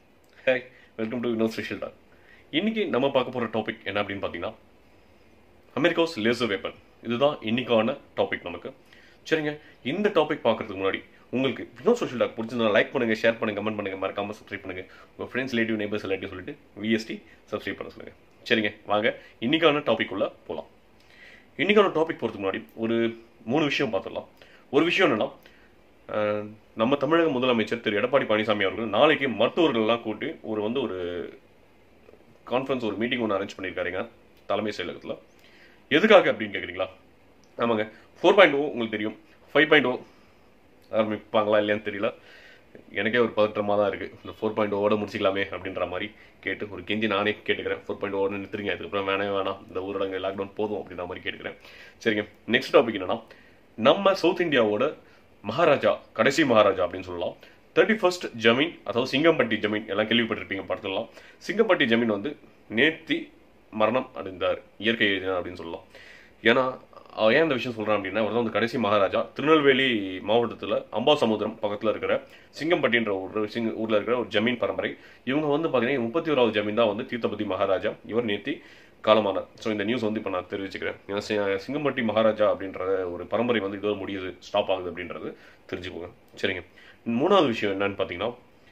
hey welcome to இன்னொரு special talk இன்னைக்கு நம்ம பார்க்க போகிற டாபிக் என்ன அப்படின்னு பார்த்தீங்கன்னா அமெரிக்காஸ் லேசர் வெப்பன் இதுதான் இன்னைக்கான டாபிக் நமக்கு சரிங்க இந்த டாபிக் பார்க்கறதுக்கு முன்னாடி உங்களுக்கு இன்னும் சோஷியல் டாக் பிடிச்சிருந்தா லைக் பண்ணுங்க ஷேர் பண்ணுங்க கமெண்ட் பண்ணுங்க மறக்காம சப்ஸ்கிரைப் பண்ணுங்க உங்க ஃப்ரெண்ட்ஸ் ரிலேட்டிவ் நெய்பர்ஸ் எல்லாத்தையும் சொல்லிட்டு விஎஸ்டி சப்ஸ்கிரைப் பண்ண சொல்லுங்க சரிங்க வாங்க இன்னைக்கான டாபிக் உள்ள போகலாம் இன்னைக்கான டாபிக் போகிறதுக்கு முன்னாடி ஒரு மூணு விஷயம் பார்த்துடலாம் ஒரு விஷயம் என்னன்னா அஹ், நம்ம தமிழக முதலமைச்சர் திரு எடப்பாடி பழனிசாமி அவர்கள் நாளைக்கு மருத்துவர்கள்லாம் கூட்டி ஒரு வந்து ஒரு கான்ஃபரன்ஸ் ஒரு மீட்டிங் ஒன்று அரேஞ்ச் பண்ணியிருக்காருங்க தலைமை செயலகத்தில் எதுக்காக அப்படின்னு கேட்குறீங்களா ஆமாங்க ஃபோர் பாயிண்ட் ஓ உங்களுக்கு தெரியும் ஃபைவ் பாயிண்ட் ஓ ஆரம்பிப்பாங்களா இல்லையான்னு தெரியல எனக்கே ஒரு பதற்றமாக தான் இருக்குது இந்த ஃபோர் பாயிண்ட் ஓட முடிச்சிக்கலாமே அப்படின்ற மாதிரி கேட்டு ஒரு கெஞ்சி நானே கேட்டுக்கிறேன் ஃபோர் பாயிண்ட் ஓட நிறுத்துறீங்க அதுக்கப்புறம் வேணவே வேணாம் இந்த ஊரடங்கு லாக்டவுன் போதும் அப்படின்ற மாதிரி கேட்டுக்கிறேன் சரிங்க நெக்ஸ்ட் டாபிக் என்னன்னா நம்ம சவுத் இந்தியாவோட மகாராஜா கடைசி மகாராஜா அப்படின்னு சொல்லலாம் தேர்ட்டி ஃபர்ஸ்ட் ஜமீன் அதாவது சிங்கம்பட்டி ஜமீன் எல்லாம் கேள்விப்பட்டிருப்பீங்க படத்துலலாம் சிங்கம்பட்டி ஜமீன் வந்து நேர்த்தி மரணம் அடைந்தார் இயற்கை எழுதினார் அப்படின்னு சொல்லலாம் ஏன்னா அவன் ஏன் இந்த விஷயம் சொல்கிறான் அப்படின்னா அவர் தான் வந்து கடைசி மகாராஜா திருநெல்வேலி மாவட்டத்தில் அம்பாசமுத்திரம் பக்கத்தில் இருக்கிற சிங்கம்பட்டின்ற ஒரு சிங்க ஊரில் இருக்கிற ஒரு ஜமீன் பரம்பரை இவங்க வந்து பார்த்தீங்கன்னா முப்பத்தி ஓராவது ஜமீன் தான் வந்து தீர்த்தபதி மகாராஜா இவர் நேர்த்தி காலமானார் ஸோ இந்த நியூஸ் வந்து இப்போ நான் தெரிவிச்சுக்கிறேன் ஏன்னா சி- சிங்கம்பட்டி மகாராஜா அப்படின்ற ஒரு பரம்பரை வந்து இதோட முடியுது ஸ்டாப் ஆகுது அப்படின்றது தெரிஞ்சுக்கோங்க சரிங்க மூணாவது விஷயம் என்னன்னு பார்த்தீங்கன்னா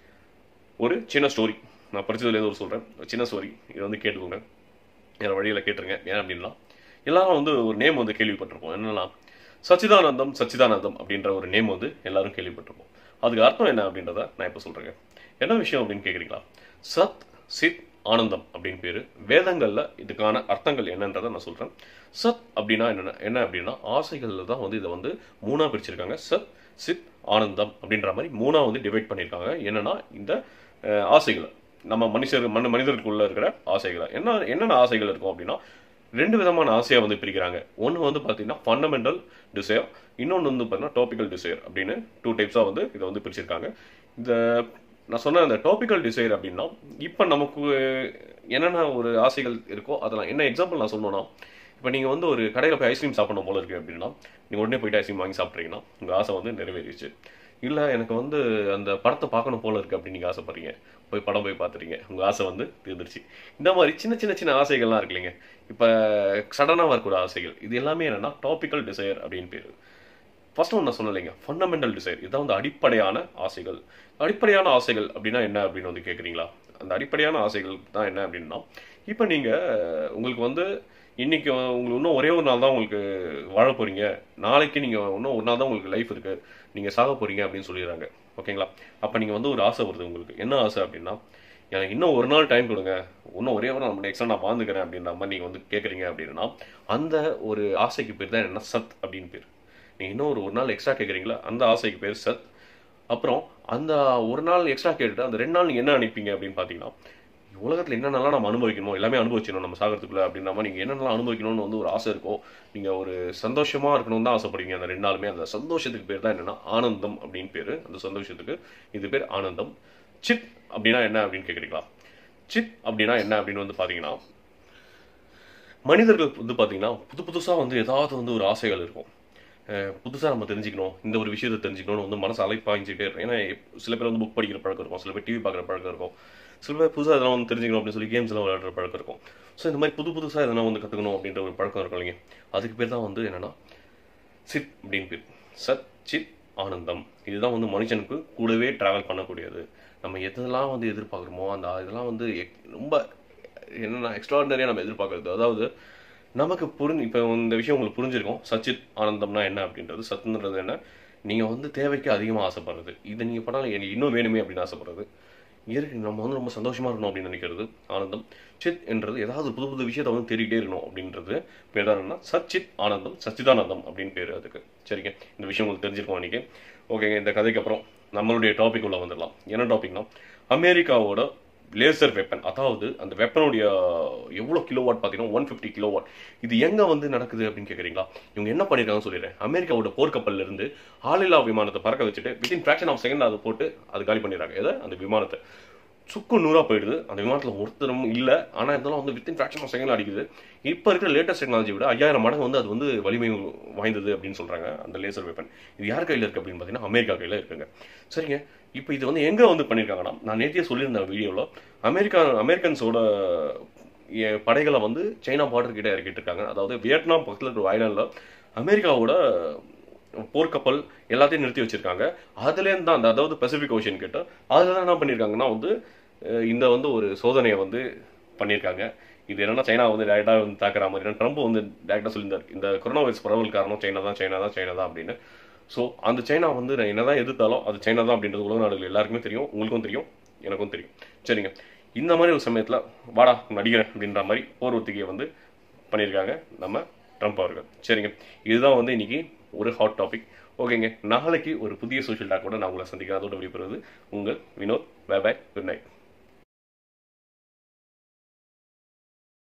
ஒரு சின்ன ஸ்டோரி நான் படிச்சதுலேருந்து ஒரு சொல்கிறேன் சின்ன ஸ்டோரி இதை வந்து கேட்டுக்கோங்க வேறு வழியில் கேட்டுருங்க ஏன் அப்படின்னா எல்லாரும் வந்து ஒரு நேம் வந்து கேள்விப்பட்டிருப்போம் என்னன்னா சச்சிதானந்தம் சச்சிதானந்தம் அப்படின்ற ஒரு நேம் வந்து எல்லாரும் கேள்விப்பட்டிருப்போம் அதுக்கு அர்த்தம் என்ன அப்படின்றத நான் இப்போ சொல்கிறேங்க என்ன விஷயம் அப்படின்னு கேட்குறீங்களா சத் சித் ஆனந்தம் அப்படின்னு பேர் வேதங்களில் இதுக்கான அர்த்தங்கள் என்னன்றதை நான் சொல்கிறேன் சத் அப்படின்னா என்ன என்ன அப்படின்னா ஆசைகளில் தான் வந்து இதை வந்து மூணாக பிரிச்சிருக்காங்க சத் சித் ஆனந்தம் அப்படின்ற மாதிரி மூணாக வந்து டிவைட் பண்ணியிருக்காங்க என்னன்னா இந்த அஹ், ஆசைகளை நம்ம மனுஷர் மனு மனிதருக்குள்ள இருக்கிற ஆசைகளை என்ன என்னென்ன ஆசைகள் இருக்கும் அப்படின்னா ரெண்டு விதமான ஆசையை வந்து பிரிக்கிறாங்க ஒன்று வந்து பார்த்தீங்கன்னா ஃபண்டமெண்டல் டிசைர் இன்னொன்று வந்து பார்த்தீங்கன்னா டாபிக்கல் டிசைர் அப்படின்னு டூ டைப்ஸாக வந்து இதை வந்து பிரிச்சிருக்காங்க இந்த நான் சொன்ன அந்த டாபிக்கல் டிசைர் அப்படின்னா இப்போ நமக்கு என்னென்ன ஒரு ஆசைகள் இருக்கோ அதெல்லாம் என்ன எக்ஸாம்பிள் நான் சொல்லணும்னா இப்போ நீங்கள் வந்து ஒரு கடையில் போய் ஐஸ்கிரீம் சாப்பிடணும் போல இருக்கு அப்படின்னா நீங்கள் உடனே போயிட்டு ஐஸ்கிரீம் வாங்கி சாப்பிட்றீங்கன்னா உங்கள் ஆசை வந்து நிறைவேறிச்சு இல்லை எனக்கு வந்து அந்த படத்தை பார்க்கணும் போல இருக்கு அப்படின்னு நீங்கள் ஆசைப்படுறீங்க போய் படம் போய் பார்த்துறீங்க உங்கள் ஆசை வந்து தீர்ந்துருச்சு இந்த மாதிரி சின்ன சின்ன சின்ன ஆசைகள்லாம் இருக்கு இல்லைங்க இப்போ சடனாக வரக்கூடிய ஆசைகள் இது எல்லாமே என்னன்னா டாபிக்கல் டிசைர் அப்படின்னு பேர் ஃபர்ஸ்ட் ஒன்று நான் சொன்னலைங்க ஃபண்டமெண்டல் டிசைர் இதான் வந்து அடிப்படையான ஆசைகள் அடிப்படையான ஆசைகள் அப்படின்னா என்ன அப்படின்னு வந்து கேட்குறீங்களா அந்த அடிப்படையான ஆசைகள் தான் என்ன அப்படின்னா இப்போ நீங்கள் உங்களுக்கு வந்து இன்னைக்கு உங்களுக்கு இன்னும் ஒரே ஒரு நாள் தான் உங்களுக்கு வாழ போறீங்க நாளைக்கு நீங்கள் இன்னும் ஒரு நாள் தான் உங்களுக்கு லைஃப் இருக்கு நீங்கள் சாக போறீங்க அப்படின்னு சொல்லிடுறாங்க ஓகேங்களா அப்போ நீங்கள் வந்து ஒரு ஆசை வருது உங்களுக்கு என்ன ஆசை அப்படின்னா எனக்கு இன்னும் ஒரு நாள் டைம் கொடுங்க இன்னும் ஒரே ஒரு நாள் எக்ஸ்ட்ரா நான் வாழ்ந்துக்கிறேன் அப்படின்ற மாதிரி நீங்கள் வந்து கேட்குறீங்க அப்படின்னா அந்த ஒரு ஆசைக்கு பேர் தான் என்ன சத் அப்படின்னு பேர் நீங்கள் இன்னும் ஒரு ஒரு நாள் எக்ஸ்ட்ரா கேட்குறீங்களா அந்த ஆசைக்கு பேர் சத் அப்புறம் அந்த ஒரு நாள் எக்ஸ்ட்ரா கேட்டுட்டு அந்த ரெண்டு நாள் நீங்கள் என்ன நினைப்பீங்க அப்படின்னு பார்த்தீங்கன்னா உலகத்தில் என்னென்னலாம் நம்ம அனுபவிக்கணும் எல்லாமே அனுபவிச்சிடணும் நம்ம சாகிறதுக்குள்ள அப்படின்ற மாதிரி நீங்கள் என்னென்னலாம் அனுபவிக்கணும்னு வந்து ஒரு ஆசை இருக்கோ நீங்கள் ஒரு சந்தோஷமாக இருக்கணும்னு தான் ஆசைப்படுவீங்க அந்த ரெண்டு நாளுமே அந்த சந்தோஷத்துக்கு பேர் தான் என்னன்னா ஆனந்தம் அப்படின்னு பேர் அந்த சந்தோஷத்துக்கு இது பேர் ஆனந்தம் சித் அப்படின்னா என்ன அப்படின்னு கேட்குறீங்களா சித் அப்படின்னா என்ன அப்படின்னு வந்து பார்த்தீங்கன்னா மனிதர்கள் வந்து பார்த்தீங்கன்னா புது புதுசாக வந்து ஏதாவது வந்து ஒரு ஆசைகள் இருக்கும் புதுசாக நம்ம தெரிஞ்சுக்கணும் இந்த ஒரு விஷயத்தை தெரிஞ்சுக்கணும்னு வந்து மனசு அலைப்பாய்ஞ்சிட்டே இருக்கும் ஏன்னா எப்- சில பேர் வந்து புக் படிக்கிற பழக்கம் இருக்கும் சில பேர் டிவி பார்க்குற பழக்கம் இருக்கும் சில பேர் புதுசாக எதனா வந்து தெரிஞ்சுக்கணும் அப்படின்னு சொல்லி கேம்ஸ் எல்லாம் விளையாடுற பழக்கம் இருக்கும் ஸோ இந்த மாதிரி புது புதுசாக எதனா வந்து கற்றுக்கணும் அப்படின்ற ஒரு பழக்கம் இருக்கும் இல்லைங்க அதுக்கு பேர் தான் வந்து என்னன்னா சித் அப்படின்னு பேர் சத் சித் ஆனந்தம் இதுதான் வந்து மனுஷனுக்கு கூடவே டிராவல் பண்ணக்கூடியது நம்ம எதெல்லாம் வந்து எதிர்பார்க்குறோமோ அந்த இதெல்லாம் வந்து எக்- ரொம்ப என்னன்னா எக்ஸ்ட்ராடனரியாக நம்ம எதிர்பார்க்கறது அதாவது நமக்கு புரிஞ்சு இப்போ இந்த விஷயம் உங்களுக்கு புரிஞ்சிருக்கும் சச்சித் ஆனந்தம்னா என்ன அப்படின்றது சத்துன்றது என்ன நீங்கள் வந்து தேவைக்கு அதிகமாக ஆசைப்படுறது இதை நீங்கள் பண்ணாலும் எனக்கு இன்னும் வேணுமே அப்படின்னு ஆசைப்படுறது இயற்கை நம்ம வந்து ரொம்ப சந்தோஷமா இருக்கணும் அப்படின்னு நினைக்கிறது ஆனந்தம் சித் என்றது ஏதாவது புது புது விஷயத்தை வந்து தேடிட்டே இருக்கணும் அப்படின்றது பேர் தான் என்னன்னா சச்சித் ஆனந்தம் சச்சிதானந்தம் அப்படின்னு பேர் அதுக்கு சரிங்க இந்த விஷயம் உங்களுக்கு தெரிஞ்சிருக்கோம் இன்னைக்கு ஓகேங்க இந்த கதைக்கு அப்புறம் நம்மளுடைய டாபிக் உள்ள வந்துடலாம் என்ன டாபிக்னா அமெரிக்காவோட லேசர் வெப்பன் அதாவது அந்த வெப்பனுடைய எவ்வளோ கிலோ வாட் பார்த்தீங்கன்னா ஒன் ஃபிஃப்டி கிலோ வாட் இது எங்கே வந்து நடக்குது அப்படின்னு கேட்குறீங்களா இவங்க என்ன பண்ணியிருக்காங்கன்னு சொல்லிடுறேன் அமெரிக்காவோட போர்க்கப்பல்ல இருந்து ஆளில்லா விமானத்தை பறக்க வச்சுட்டு வித்தின் ஃபிராக்ஷன் ஆஃப் செகண்ட் அதை போட்டு அது காலி பண்ணிடுறாங்க எதை அந்த விமானத்தை சுக்கு நூறாக போயிடுது அந்த விமானத்தில் ஒருத்தரும் இல்லை ஆனால் இருந்தாலும் வந்து வித்தின் ஃப்ராக்ஷன் ஆஃப் செகண்ட் அடிக்குது இப்போ இருக்கிற லேட்டஸ்ட் டெக்னாலஜி விட ஐயாயிரம் மடங்கு வந்து அது வந்து வலிமை வாய்ந்தது அப்படின்னு சொல்கிறாங்க அந்த லேசர் வெப்பன் இது யார் கையில் இருக்குது அப்படின்னு பார்த்தீங்கன்னா அமெரிக்கா கையில் இருக்குங்க சரிங்க இப்போ இது வந்து எங்கே வந்து பண்ணியிருக்காங்கன்னா நான் நேற்றே சொல்லியிருந்தேன் வீடியோவில் அமெரிக்கா அமெரிக்கன்ஸோட எ- படைகளை வந்து சைனா பார்டர் கிட்ட இறக்கிட்டு இருக்காங்க அதாவது வியட்நாம் பக்கத்தில் இருக்கிற ஐலாண்டில் அமெரிக்காவோட போர்க்கப்பல் எல்லாத்தையும் நிறுத்தி வச்சிருக்காங்க அதுலேருந்து தான் அந்த அதாவது பசிபிக் ஓஷன் கிட்ட அதில் தான் என்ன பண்ணியிருக்காங்கன்னா வந்து அஹ் இந்த வந்து ஒரு சோதனையை வந்து பண்ணியிருக்காங்க இது என்னன்னா சைனா வந்து டேரெக்டாக வந்து தாக்குற மாதிரி ஏன்னா ட்ரம்ப் வந்து டேரெக்டாக சொல்லியிருந்தார் இந்த கொரோனா வைரஸ் பரவல் காரணம் சைனா தான் சைனா தான் சைனா தான் அப்படின்னு ஸோ அந்த சைனா வந்து நான் என்னதான் எதிர்த்தாலும் அது சைனா தான் அப்படின்றது உலக நாடுகள் எல்லாருக்குமே தெரியும் உங்களுக்கும் தெரியும் எனக்கும் தெரியும் சரிங்க இந்த மாதிரி ஒரு சமயத்தில் வாடா நடிகர் அப்படின்ற மாதிரி போர் ஒத்திகையை வந்து பண்ணியிருக்காங்க நம்ம ட்ரம்ப் அவர்கள் சரிங்க இதுதான் வந்து இன்னைக்கு ஒரு ஹாட் டாபிக் ஓகேங்க நாளைக்கு ஒரு புதிய சோஷியல் டாக்கோட நான் உங்களை சந்திக்கிறேன் அதோட விடைபெறுவது உங்கள் Vinod bye bye good night